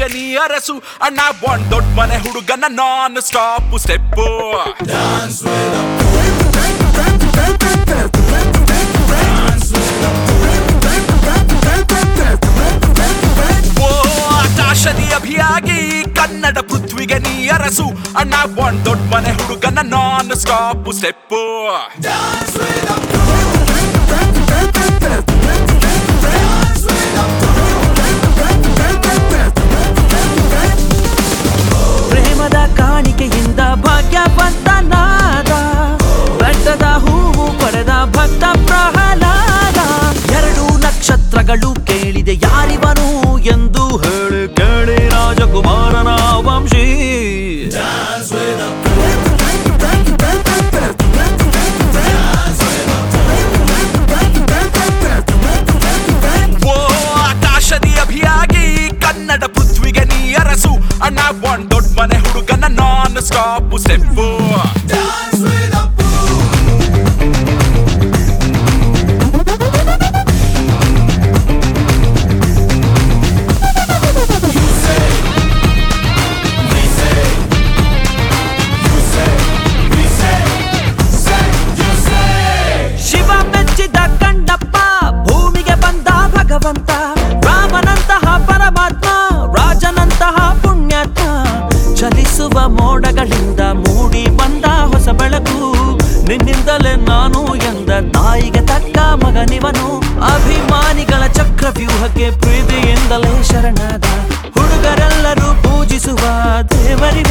ಪೃಥ್ವಿಗೆ ನೀ ಅರಸು ಅಣ್ಣ ಒಂದ್ ದೊಡ್ಡ ಮನೆ ಹುಡುಗನ ನಾನ್ ಸ್ಟಾಪ್ ಸ್ಟೆಪ್ಪು ಓ ಆಕಾಶದಿ ಅಭಿಯಾಗಿ ಕನ್ನಡ ಪೃಥ್ವಿಗೆ ನೀ ಅರಸು ಅಣ್ಣ ಒಂದ್ ದೊಡ್ಡ ಮನೆ ಹುಡುಗನ ನಾನ್ ಸ್ಟಾಪ್ ಸ್ಟೆಪ್ಪು ಪ್ರೇಮದ ಕಾಣಿಕೆಯಿಂದ ಭಾಗ್ಯವಂತನಾದ ಬೆಟ್ಟದ ಹೂವು ಪಡೆದ ಭಕ್ತ ಪ್ರಹ್ಲಾದ ಎರಡು ನಕ್ಷತ್ರಗಳು ಕೇಳಿದೆ ಯಾರಿವನು ಎಂದು ಹೇಳಿ ಕೇಳಿ ರಾಜಕುಮಾರನ ವಂಶಿ ಓ ಆಕಾಶದಿ ಅಭಿಯಾಗಿ ಕನ್ನಡ ಪೃಥ್ವಿಗೆ ನೀ ಅರಸು ಅಣ್ಣ ಒಂದ್ ದೊಡ್ಡ ಮನೆ ಹುಡುಗನ ನಾನ್ ಸ್ಟಾಪ್ ಸ್ಟೆಪ್ಪು ಶಿವ ಮೆಚ್ಚಿದ ಕಂಡಪ್ಪ ಭೂಮಿಗೆ ಬಂದ ಭಗವಂತ ರಾಮನಂತಹ ಪರಮಾತ್ಮ ರಾಜನಂತಹ ಪುಣ್ಯಾತ್ಮ ಚಲಿಸುವ ಮೋಡಗಳಿಂದ ಮೂಡಿ ಬಂದ ಹೊಸ ಬೆಳಕು ನಿನ್ನಿಂದಲೇ ನಾನು ಎಂದ ತಾಯಿಗೆ ತಕ್ಕ ಮಗನಿವನು ಅಭಿಮಾನಿಗಳ ಚಕ್ರವ್ಯೂಹಕ್ಕೆ ಪ್ರೀತಿಯಿಂದಲೇ ಶರಣಾದ ಹುಡುಗರೆಲ್ಲರೂ ಪೂಜಿಸುವ ದೇವರಿವ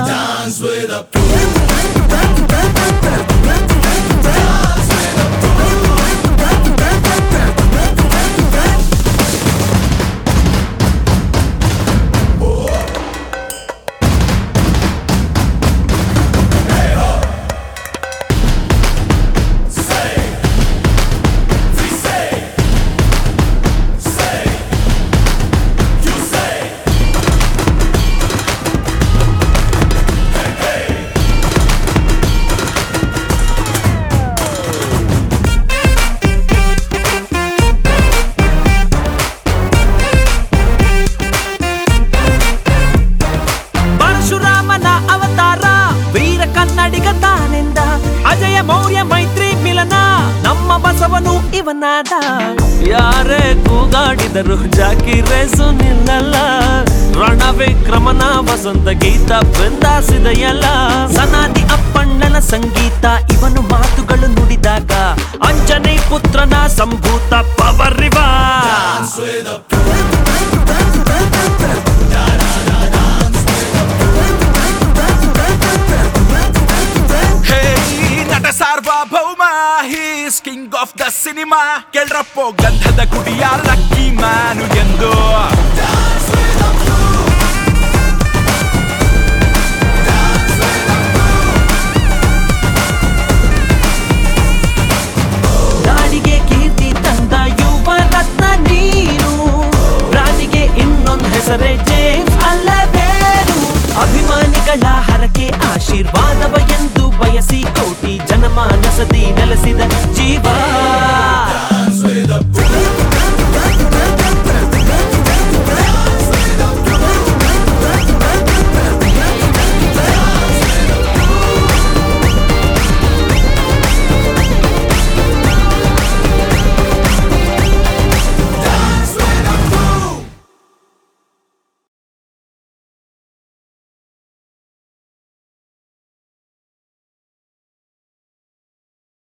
ಪರಶುರಾಮನ ಅವತಾರ ವೀರ ಕನ್ನಡಿಗ ತಾನೆಂದ ಅಜಯ ಮೌರ್ಯ ಮೈತ್ರಿ ಮಿಲನ ನಮ್ಮ ಬಸವನು ಇವನಾದ ಯಾರೇ ಕೂಗಾಡಿದರು ಜಾಕಿರೇಸು ನಿಲ್ಲಲ್ಲ ರಣ ವಿಕ್ರಮನ ವಸಂತ ಗೀತ ಬೆಂದಾಸಿದೆಯಲ್ಲ ಸನಾದಿ ಅಪ್ಪಣ್ಣನ ಸಂಗೀತ ಇವನು ಮಾತುಗಳು ನುಡಿದಾಗ ಅಂಜನೇ ಪುತ್ರನ ಸಂಭೂತ ಪವರಿವ ಹೇ ನಟ ಸಾರ್ವಭೌಮ he's king of the cinema ಕೇಳ್ರಪ್ಪೋ ಗಂಧದ ಕುಡಿಯ ಲಕ್ಕಿ ಮ್ಯಾನು ಎಂದು ನಾಡಿಗೆ ಕೀರ್ತಿ ತಂದ ಯುವ ರತ್ನ ನೀನು ರಾಣಿಗೆ ಇನ್ನೊಂದು ಹೆಸರೇ ಜೇಮ್ಸ್ ಅಲ್ಲವೇನು ಅಭಿಮಾನಿಗಳ ಹರಕೆ ಆಶೀರ್ವಾದವ ಎಂದು ಬಯಸಿ ಕೋಟಿ ಜನಮಾನಸದಿ ನೆಲೆಸಿದ ಜೀವ